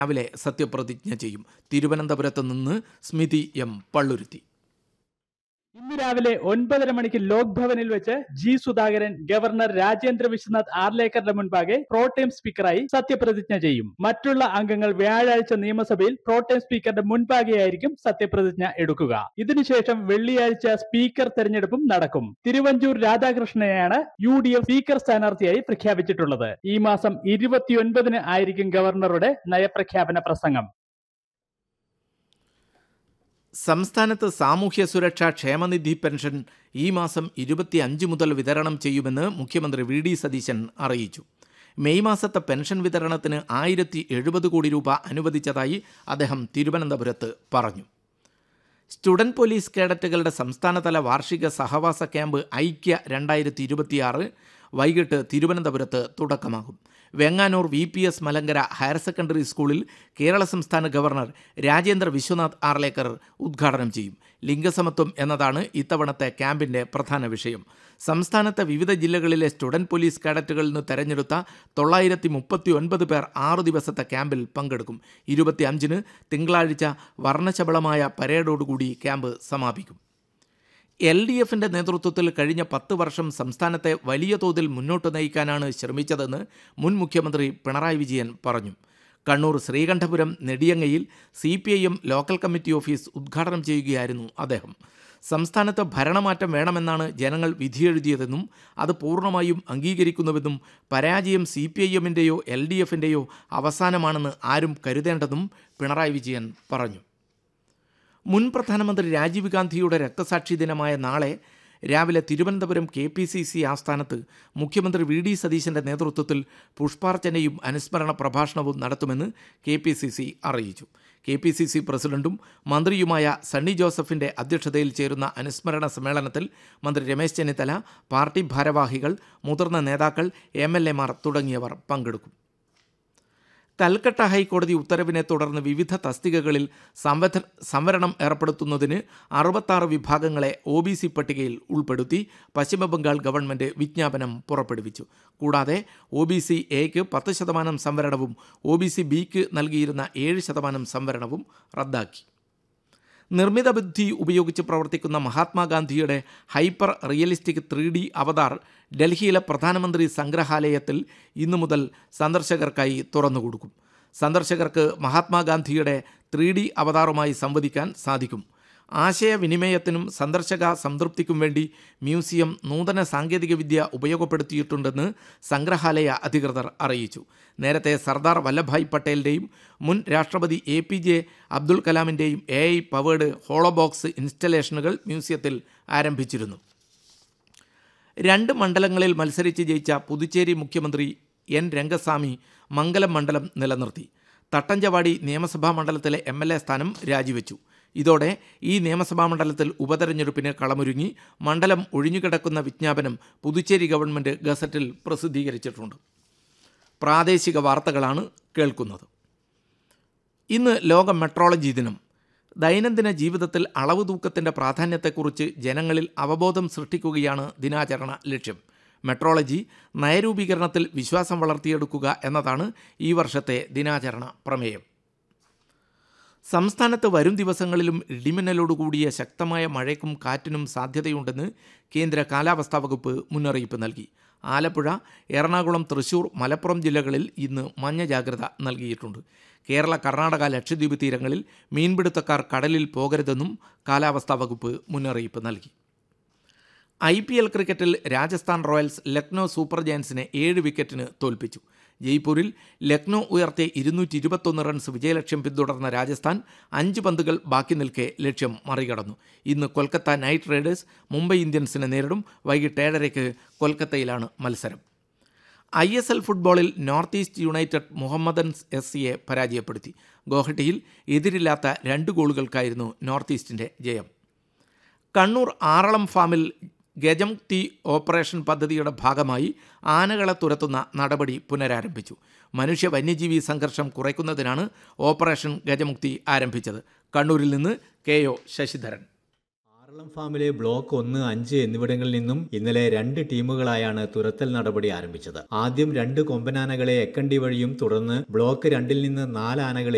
രാവിലെ സത്യപ്രതിജ്ഞ ചെയ്യും തിരുവനന്തപുരത്ത് നിന്ന് സ്മിതി എം പള്ളുരുത്തി ഇന്ന് രാവിലെ ഒൻപതര മണിക്ക് ലോക് ഭവനിൽ വെച്ച് ജി സുധാകരൻ ഗവർണർ രാജേന്ദ്ര വിശ്വനാഥ് ആർലേക്കറുടെ മുൻപാകെ പ്രോട്ടേം സ്പീക്കറായി സത്യപ്രതിജ്ഞ ചെയ്യും മറ്റുള്ള അംഗങ്ങൾ വ്യാഴാഴ്ച നിയമസഭയിൽ പ്രോട്ടേം സ്പീക്കറുടെ മുൻപാകെയായിരിക്കും സത്യപ്രതിജ്ഞ എടുക്കുക ഇതിനുശേഷം വെള്ളിയാഴ്ച സ്പീക്കർ തെരഞ്ഞെടുപ്പും നടക്കും തിരുവഞ്ചൂർ രാധാകൃഷ്ണനെയാണ് യു ഡി എഫ് സ്പീക്കർ സ്ഥാനാർത്ഥിയായി പ്രഖ്യാപിച്ചിട്ടുള്ളത് ഈ മാസം ഇരുപത്തിയൊൻപതിന് ആയിരിക്കും ഗവർണറുടെ നയപ്രഖ്യാപന പ്രസംഗം സംസ്ഥാനത്ത് സാമൂഹ്യ സുരക്ഷാ ക്ഷേമനിധി പെൻഷൻ ഈ മാസം ഇരുപത്തി അഞ്ച് മുതൽ വിതരണം ചെയ്യുമെന്ന് മുഖ്യമന്ത്രി വി ഡി സതീശൻ അറിയിച്ചു മെയ് മാസത്തെ പെൻഷൻ വിതരണത്തിന് ആയിരത്തി എഴുപത് കോടി രൂപ അനുവദിച്ചതായി അദ്ദേഹം തിരുവനന്തപുരത്ത് പറഞ്ഞു സ്റ്റുഡൻറ് പോലീസ് കേഡറ്റുകളുടെ സംസ്ഥാനതല വാർഷിക സഹവാസ ക്യാമ്പ് ഐക്യ രണ്ടായിരത്തി ഇരുപത്തിയാറ് വൈകിട്ട് തിരുവനന്തപുരത്ത് തുടക്കമാകും Venganoor V P S Malankara higher secondary സ്കൂളിൽ കേരള സംസ്ഥാന ഗവർണർ രാജേന്ദ്ര വിശ്വനാഥ് ആർലേക്കർ ഉദ്ഘാടനം ചെയ്യും ലിംഗസമത്വം എന്നതാണ് ഇത്തവണത്തെ ക്യാമ്പിൻ്റെ പ്രധാന വിഷയം സംസ്ഥാനത്തെ വിവിധ ജില്ലകളിലെ സ്റ്റുഡൻറ് പോലീസ് കേഡറ്റുകളിൽ നിന്ന് തെരഞ്ഞെടുത്ത തൊള്ളായിരത്തി മുപ്പത്തി ഒൻപത് പേർ ആറു ദിവസത്തെ ക്യാമ്പിൽ പങ്കെടുക്കും ഇരുപത്തി അഞ്ചിന് തിങ്കളാഴ്ച വർണ്ണശബളമായ പരേഡോടുകൂടി ക്യാമ്പ് സമാപിക്കും എൽ ഡി എഫിൻ്റെ നേതൃത്വത്തിൽ കഴിഞ്ഞ പത്ത് വർഷം സംസ്ഥാനത്തെ വലിയ തോതിൽ മുന്നോട്ട് നയിക്കാനാണ് ശ്രമിച്ചതെന്ന് മുൻ മുഖ്യമന്ത്രി പിണറായി വിജയൻ പറഞ്ഞു കണ്ണൂർ ശ്രീകണ്ഠപുരം നെടിയങ്ങയിൽ C P I M local committee office ഉദ്ഘാടനം ചെയ്യുകയായിരുന്നു അദ്ദേഹം സംസ്ഥാനത്ത് ഭരണമാറ്റം വേണമെന്നാണ് ജനങ്ങൾ വിധിയെഴുതിയതെന്നും അത് പൂർണ്ണമായും അംഗീകരിക്കുന്നുവെന്നും പരാജയം സി പി ഐ എമ്മിൻ്റെയോ എൽ ഡി എഫിൻ്റെയോ അവസാനമാണെന്ന് ആരും കരുതേണ്ടെന്നും പിണറായി വിജയൻ പറഞ്ഞു മുൻ പ്രധാനമന്ത്രി രാജീവ് ഗാന്ധിയുടെ രക്തസാക്ഷി ദിനമായ നാളെ രാവിലെ Thiruvananthapuram K P C C ആസ്ഥാനത്ത് മുഖ്യമന്ത്രി വി ഡി സതീശൻ്റെ നേതൃത്വത്തിൽ പുഷ്പാർച്ചനയും അനുസ്മരണ പ്രഭാഷണവും നടത്തുമെന്ന് കെ പി സി സി അറിയിച്ചു കെ പി സി സി പ്രസിഡന്റും മന്ത്രിയുമായ സണ്ണി ജോസഫിൻ്റെ അധ്യക്ഷതയിൽ ചേരുന്ന അനുസ്മരണ സമ്മേളനത്തിൽ മന്ത്രി രമേശ് ചെന്നിത്തല പാർട്ടി ഭാരവാഹികൾ മുതിർന്ന നേതാക്കൾ എം എൽ എമാർ തുടങ്ങിയവർ പങ്കെടുക്കും കൽക്കട്ട ഹൈക്കോടതി ഉത്തരവിനെ തുടർന്ന് വിവിധ തസ്തികകളിൽ സംവധ സംവരണം ഏർപ്പെടുത്തുന്നതിന് അറുപത്താറ് വിഭാഗങ്ങളെ ഒ ബി സി പട്ടികയിൽ ഉൾപ്പെടുത്തി പശ്ചിമബംഗാൾ ഗവൺമെൻറ് വിജ്ഞാപനം പുറപ്പെടുവിച്ചു കൂടാതെ ഒ ബി സി എക്ക് പത്ത് ശതമാനം സംവരണവും ഒ ബി സി ബിക്ക് നൽകിയിരുന്ന ഏഴ് ശതമാനം സംവരണവും റദ്ദാക്കി നിർമ്മിത ബുദ്ധി ഉപയോഗിച്ച് പ്രവർത്തിക്കുന്ന മഹാത്മാഗാന്ധിയുടെ hyper realistic three D avatar ഡൽഹിയിലെ പ്രധാനമന്ത്രി സംഗ്രഹാലയത്തിൽ ഇന്നു മുതൽ സന്ദർശകർക്കായി തുറന്നുകൊടുക്കും സന്ദർശകർക്ക് മഹാത്മാഗാന്ധിയുടെ ത്രീ ഡി അവതാറുമായി സംവദിക്കാൻ സാധിക്കും ആശയവിനിമയത്തിനും സന്ദർശക സംതൃപ്തിക്കും വേണ്ടി മ്യൂസിയം നൂതന സാങ്കേതികവിദ്യ ഉപയോഗപ്പെടുത്തിയിട്ടുണ്ടെന്ന് സംഗ്രഹാലയ അധികൃതർ അറിയിച്ചു നേരത്തെ സർദാർ വല്ലഭായ് പട്ടേലിൻ്റെയും മുൻ രാഷ്ട്രപതി എ പി ജെ അബ്ദുൽ കലാമിൻ്റെയും എ ഐ പവേഡ് ഹോളോബോക്സ് ഇൻസ്റ്റലേഷനുകൾ മ്യൂസിയത്തിൽ ആരംഭിച്ചിരുന്നു രണ്ട് മണ്ഡലങ്ങളിൽ മത്സരിച്ച് ജയിച്ച പുതുച്ചേരി മുഖ്യമന്ത്രി എൻ രംഗസ്വാമി മംഗലം മണ്ഡലം നിലനിർത്തി തട്ടഞ്ചവാടി നിയമസഭാ മണ്ഡലത്തിലെ എം എൽ എ സ്ഥാനം രാജിവെച്ചു ഇതോടെ ഈ നിയമസഭാ മണ്ഡലത്തിൽ ഉപതെരഞ്ഞെടുപ്പിന് കളമൊരുങ്ങി മണ്ഡലം ഒഴിഞ്ഞുകിടക്കുന്ന വിജ്ഞാപനം പുതുച്ചേരി ഗവൺമെൻറ് ഗസറ്റിൽ പ്രസിദ്ധീകരിച്ചിട്ടുണ്ട് പ്രാദേശിക വാർത്തകളാണ് കേൾക്കുന്നത് ഇന്ന് ലോക മെട്രോളജി ദിനം ദൈനംദിന ജീവിതത്തിൽ അളവ് തൂക്കത്തിൻ്റെ പ്രാധാന്യത്തെക്കുറിച്ച് ജനങ്ങളിൽ അവബോധം സൃഷ്ടിക്കുകയാണ് ദിനാചരണ ലക്ഷ്യം മെട്രോളജി നയരൂപീകരണത്തിൽ വിശ്വാസം വളർത്തിയെടുക്കുക എന്നതാണ് ഈ വർഷത്തെ ദിനാചരണ പ്രമേയം സംസ്ഥാനത്ത് വരും ദിവസങ്ങളിലും ഇടിമിന്നലോടുകൂടിയ ശക്തമായ മഴയ്ക്കും കാറ്റിനും സാധ്യതയുണ്ടെന്ന് കേന്ദ്ര കാലാവസ്ഥാ വകുപ്പ് മുന്നറിയിപ്പ് നൽകി ആലപ്പുഴ എറണാകുളം തൃശൂർ മലപ്പുറം ജില്ലകളിൽ ഇന്ന് മഞ്ഞ ജാഗ്രത നൽകിയിട്ടുണ്ട് കേരള കർണാടക ലക്ഷദ്വീപ് തീരങ്ങളിൽ മീൻപിടുത്തക്കാർ കടലിൽ പോകരുതെന്നും കാലാവസ്ഥാ വകുപ്പ് മുന്നറിയിപ്പ് നൽകി ഐ പി എൽ ക്രിക്കറ്റിൽ രാജസ്ഥാൻ റോയൽസ് ലക്നോ സൂപ്പർ ജയൻസിനെ ഏഴ് വിക്കറ്റിന് തോൽപ്പിച്ചു ജയ്പൂരിൽ ലക്നോ ഉയർത്തിയ ഇരുന്നൂറ്റി ഇരുപത്തൊന്ന് റൺസ് വിജയലക്ഷ്യം പിന്തുടർന്ന രാജസ്ഥാൻ അഞ്ച് പന്തുകൾ ബാക്കി നിൽക്കെ ലക്ഷ്യം മറികടന്നു ഇന്ന് കൊൽക്കത്ത നൈറ്റ് റൈഡേഴ്സ് മുംബൈ ഇന്ത്യൻസിനെ നേരിടും വൈകിട്ട് ഏഴരയ്ക്ക് കൊൽക്കത്തയിലാണ് മത്സരം ഐ എസ് എൽ ഫുട്ബോളിൽ north east united Mohammedan S സിയെ പരാജയപ്പെടുത്തി ഗോഹട്ടിയിൽ എതിരില്ലാത്ത രണ്ട് ഗോളുകൾക്കായിരുന്നു നോർത്ത് ഈസ്റ്റിൻ്റെ ജയം കണ്ണൂർ ആറളം ഫാമിൽ ഗജമുക്തി ഓപ്പറേഷൻ പദ്ധതിയുടെ ഭാഗമായി ആനകളെ തുരത്തുന്ന നടപടി പുനരാരംഭിച്ചു മനുഷ്യ വന്യജീവി സംഘർഷം കുറയ്ക്കുന്നതിനാണ് ഓപ്പറേഷൻ ഗജമുക്തി ആരംഭിച്ചത് കണ്ണൂരിൽ നിന്ന് കെ ഒ ശശിധരൻ ആറളം ഫാമിലെ ബ്ലോക്ക് ഒന്ന് അഞ്ച് എന്നിവിടങ്ങളിൽ നിന്നും ഇന്നലെ രണ്ട് ടീമുകളായാണ് തുരത്തൽ നടപടി ആരംഭിച്ചത് ആദ്യം രണ്ട് കൊമ്പനാനകളെ എക്കണ്ടി വഴിയും തുടർന്ന് ബ്ലോക്ക് രണ്ടിൽ നിന്ന് നാല് ആനകളെ